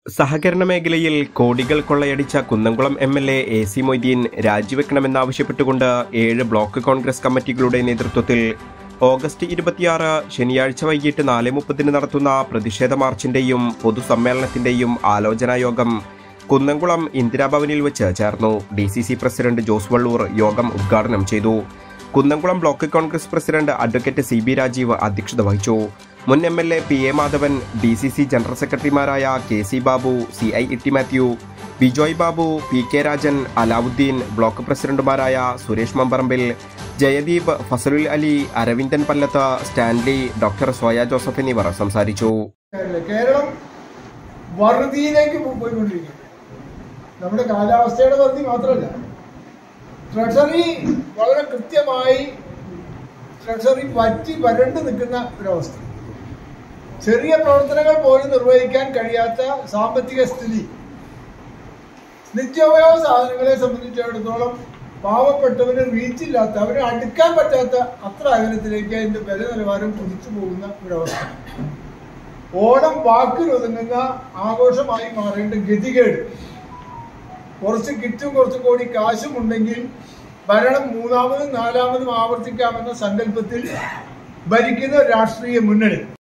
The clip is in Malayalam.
സഹകരണ മേഖലയിൽ കോടികൾ കൊള്ളയടിച്ച Kunnamkulam M L A A C Moideen രാജിവെക്കണമെന്നാവശ്യപ്പെട്ടുകൊണ്ട് ഏഴ് ബ്ലോക്ക് കോൺഗ്രസ് കമ്മിറ്റികളുടെ നേതൃത്വത്തിൽ ഓഗസ്റ്റ് ഇരുപത്തിയാറ് ശനിയാഴ്ച വൈകിട്ട് നാല് മുപ്പതിന് നടത്തുന്ന പ്രതിഷേധ മാർച്ചിന്റെയും പൊതുസമ്മേളനത്തിന്റെയും ആലോചനാ യോഗം കുന്നംകുളം ഇന്ദിരാഭവനിൽ വെച്ച് ചേർന്നു D C C president Jose Valloor യോഗം ഉദ്ഘാടനം ചെയ്തു Kunnamkulam block Congress president advocate C B Rajeev അധ്യക്ഷത വഹിച്ചു മുൻ M L A P A Madhavan D C C general സെക്രട്ടറിമാരായ K C Babu C I Itty Mathew Bijoy Babu P K Rajan Alavudheen block പ്രസിഡന്റുമാരായ സുരേഷ് മമ്പറമ്പിൽ ജയദീപ് ഫസലുൽ അലി അരവിന്ദൻ പല്ലത്ത് സ്റ്റാൻലി ഡോക്ടർ സോയ ജോസഫ് എന്നിവർ സംസാരിച്ചു കേരളം കേരളം വറുതിയിലേക്ക് പോ- പോയിക്കൊണ്ടിരിക്കുകയാണ് നമ്മുടെ കാലാവസ്ഥയുടെ വറുതി മാത്രമല്ല ട്രഷറി വളരെ കൃത്യമായി ട്രഷറി വറ്റി വരണ്ട് നിൽക്കുന്ന ഒരവസ്ഥ ചെറിയ പ്രവർത്തനങ്ങൾ പോലും നിർവഹിക്കാൻ കഴിയാത്ത സാമ്പത്തിക സ്ഥിതി നിത്യോപയോഗ സാധനങ്ങളെ സംബന്ധിച്ചിടത്തോളം പാവപ്പെട്ടവന് റീച്ചില്ലാത്ത അവന് അടുക്കാൻ പറ്റാത്ത അത്ര അകലത്തിലേക്ക് അതിന്റെ വില നിലവാരം കുതിച്ചു പോകുന്ന ഒരവസ്ഥ ഓണം വാക്കിലൊതുങ്ങുന്ന ആഘോഷമായി മാറേണ്ട ഗതികേട് കുറച്ച് കിറ്റും കുറച്ച് കോടി കാശും ഉണ്ടെങ്കിൽ ഭരണം മൂന്നാമതും നാലാമതും ആവർത്തിക്കാമെന്ന സങ്കല്പത്തിൽ ഭരിക്കുന്ന രാഷ്ട്രീയ മുന്നണി